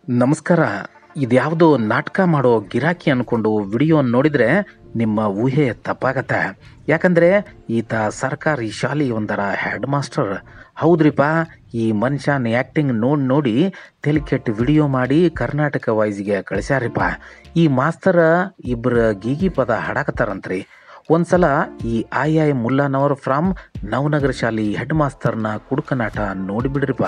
ನಮಸ್ಕಾರ ಇದ್ಯಾವುದೋ ನಾಟಕ ಮಾಡೋ ಗಿರಾಕಿ ಅನ್ಕೊಂಡು ವಿಡಿಯೋ ನೋಡಿದ್ರೆ ನಿಮ್ಮ ಊಹೆ ತಪ್ಪಾಗತ್ತೆ ಯಾಕಂದ್ರೆ ಈತ ಸರ್ಕಾರಿ ಶಾಲೆಯೊಂದರ ಹೆಡ್ ಮಾಸ್ಟರ್ ಹೌದ್ರಿಪ್ಪ ಈ ಮನುಷ್ಯನ ಆ್ಯಕ್ಟಿಂಗ್ ನೋಡಿ ನೋಡಿ ತಲೆ ಕೆಟ್ಟು ವಿಡಿಯೋ ಮಾಡಿ ಕರ್ನಾಟಕ ವಾಯ್ಸ್ಗೆ ಕಳಿಸ್ಯಾರಿಪ್ಪ ಈ ಮಾಸ್ತರ ಇಬ್ಬರ ಗೀಗಿ ಪದ ಹಾಡಾಕತ್ತಾರಂತ್ರಿ ಒಂದ್ಸಲ ಈ ಆಯ್ ಆಯ್ ಮುಲ್ಲಾನವರ್ ಫ್ರಮ್ ನವನಗರ ಶಾಲೆ ಹೆಡ್ ಮಾಸ್ತರ್ನ ಕುಡುಕನಾಟ ನೋಡಿಬಿಡ್ರಿಪ್ಪ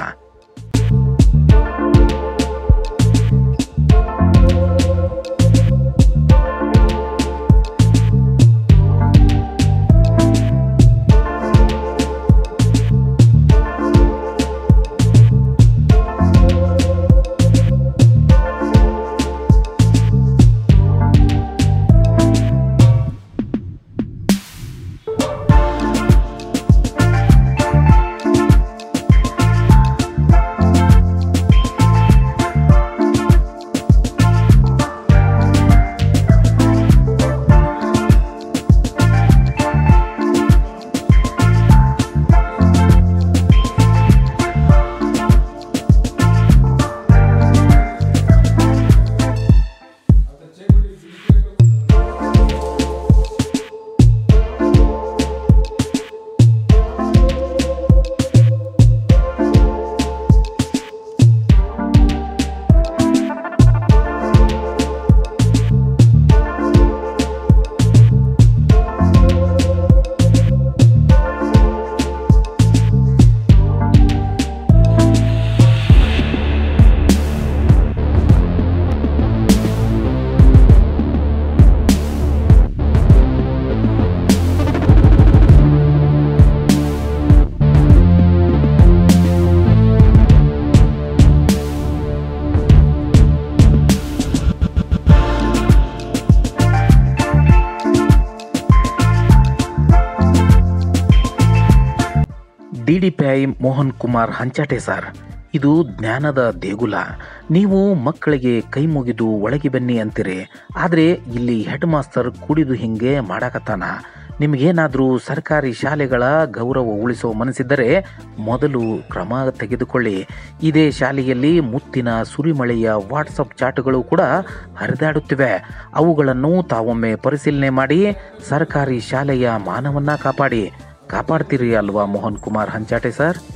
D D P I Mohan Kumar Hanchate sir ಇದು ಜ್ಞಾನದ ದೇಗುಲ ನೀವು ಮಕ್ಕಳಿಗೆ ಕೈ ಮುಗಿದು ಒಳಗೆ ಬನ್ನಿ ಅಂತೀರಿ ಆದರೆ ಇಲ್ಲಿ ಹೆಡ್ ಮಾಸ್ತರ್ ಕುಡಿದು ಹಿಂಗೆ ಮಾಡಾಕತ್ತಾನ ನಿಮಗೇನಾದರೂ ಸರ್ಕಾರಿ ಶಾಲೆಗಳ ಗೌರವ ಉಳಿಸೋ ಮನಸ್ಸಿದ್ದರೆ ಮೊದಲು ಕ್ರಮ ತೆಗೆದುಕೊಳ್ಳಿ ಇದೇ ಶಾಲೆಯಲ್ಲಿ ಮುತ್ತಿನ ಸುರಿಮಳೆಯ ವಾಟ್ಸಪ್ ಚಾಟ್ಗಳು ಕೂಡ ಹರಿದಾಡುತ್ತಿವೆ ಅವುಗಳನ್ನು ತಾವೊಮ್ಮೆ ಪರಿಶೀಲನೆ ಮಾಡಿ ಸರ್ಕಾರಿ ಶಾಲೆಯ ಮಾನವನ್ನ ಕಾಪಾಡಿ ಕಾಪಾಡ್ತೀರಿ ಅಲ್ವಾ ಮೋಹನ್ ಕುಮಾರ್ ಹಂಚಾಟೆ ಸರ್